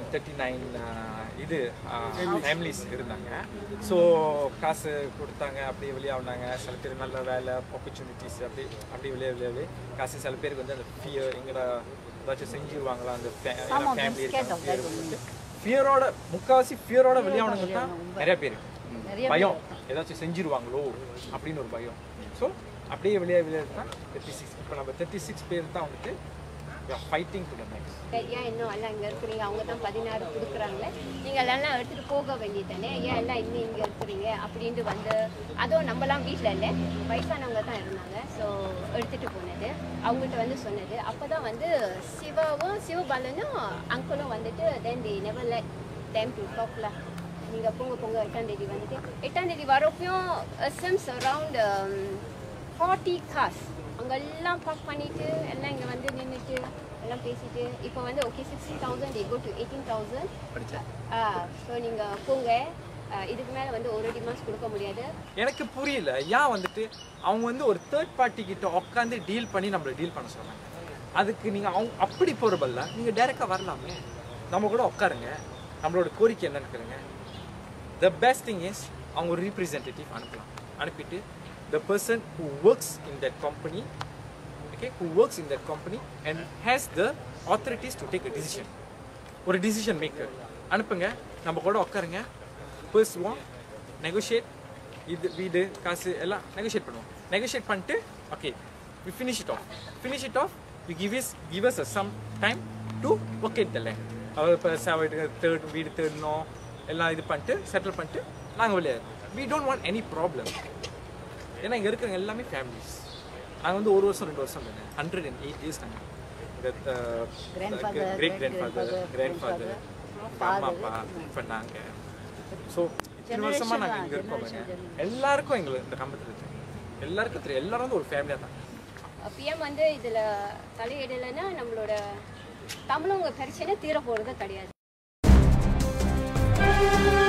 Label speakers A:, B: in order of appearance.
A: thirty nine இது families இருந்தாங்க so காசு கொடுத்தாங்க அப்படியே வெளியாகினாங்க சில பேர் நல்ல வேலை ஆப்பர்ச்சுனிட்டிஸ் அப்படி அப்படி வெளியே வெளியே காசு சில பேருக்கு வந்து அந்த ஃபியர் எங்கடா ஏதாச்சும் செஞ்சிருவாங்களா அந்த ஃபேமிலி இருக்காங்க ஃபியரோட முக்காவாசி ஃபியரோட வெளியானவங்க தான் நிறைய பேர் பயம் ஏதாச்சும் செஞ்சிருவாங்களோ அப்படின்னு ஒரு பயம் ஸோ அப்படியே வெளியே வெளியே தான் தேர்ட்டி சிக்ஸ் இப்போ நம்ம தேர்ட்டி சிக்ஸ் பேர் தான் வந்துட்டு ஃபைட்டிங் டு த மேக்ஸ்
B: ஏன் இன்னும் எல்லாம் இங்கே இருக்கிறீங்க அவங்க தான் பதினாறு கொடுக்குறாங்களே நீங்கள் எல்லாம் எடுத்துகிட்டு போக வேண்டியதானே ஏன் எல்லாம் இன்னும் இங்கே இருக்கிறீங்க அப்படின்ட்டு வந்து அதுவும் நம்மலாம் வீட்டில் இல்லை வயசானவங்க தான் இருந்தாங்க ஸோ எடுத்துகிட்டு போனது அவங்ககிட்ட வந்து சொன்னது அப்போ தான் வந்து சிவாவும் சிவபாலனும் அங்கிளும் வந்துட்டு then the never let time to டாக்ல நீங்கள் போங்க போங்க எட்டாம் தேதி வந்துட்டு எட்டாம் தேதி வரப்பையும் சிம்ஸ் அரவுண்ட் ஃபார்ட்டி காஸ் அங்கெல்லாம் பார்க் பண்ணிட்டு எல்லாம் இங்கே வந்து நின்றுட்டு எல்லாம் பேசிட்டு இப்போ வந்து okay sixty thousand they go to eighteen thousand so நீங்கள் போங்க ஆஹ் இதுக்கு மேலே வந்து ஒரு டிமாண்ட்ஸ் கொடுக்க முடியாது
A: எனக்கு புரியல ஏன் வந்துட்டு அவங்க வந்து ஒரு தேர்ட் பார்ட்டி கிட்ட உட்காந்து டீல் பண்ணி நம்மளை டீல் பண்ண சொல்றாங்க அதுக்கு நீங்க அவங்க அப்படி போறபல்ல நீங்க டைரக்டா வரலாமே நம்ம கூட உட்காருங்க நம்மளோட கோரிக்கை என்னன்னு கேளுங்க த பெஸ்ட் திங் இஸ் அவங்க ஒரு ரீப்ரசன்டேட்டிவ் அனுப்பலாம் அனுப்பிட்டு the person who works in that company okay who works in that company and has the authorities to take a decision ஒரு டிசிஷன் மேக்கர் அனுப்புங்க நம்ம கூட உட்காருங்க பேசுவோம் நெகோஷியேட் இது வீடு காசு எல்லாம் நெகோஷியேட் பண்ணுவோம் நெகோஷியேட் பண்ணிட்டு okay we finish it off finish it off we give is give us some time to vacate the land அவர் இப்போ தேர்ட் வீடு தேடணும் எல்லாம் இது பண்ணிட்டு செட்டில் பண்ணிட்டு நாங்கள் வெளியே we don't want any problem ஏன்னா இங்கே இருக்கிறவங்க எல்லாமே ஃபேமிலிஸ் நாங்கள் வந்து ஒரு வருஷம் ரெண்டு வருஷம் தானே ஹண்ட்ரட் அண்ட் எயிட் டேஸ் நாங்கள் great grandfather grandfather அம்மா அப்பா இப்போ நாங்கள் ஸோ இத்தனை வருஷமாக நாங்கள் இங்கே இருக்கோம் பாருங்க எல்லாருக்கும் எங்களுக்கு இந்த கம்பத்தில் இருக்கு எல்லாருக்கும் தெரியும் எல்லாரும் வந்து ஒரு ஃபேமிலியாக தான்
B: பிஎம் வந்து இதில் தலையிடலைன்னா நம்மளோட தமிழவங்க பிரச்சனை தீர போகிறது கிடையாது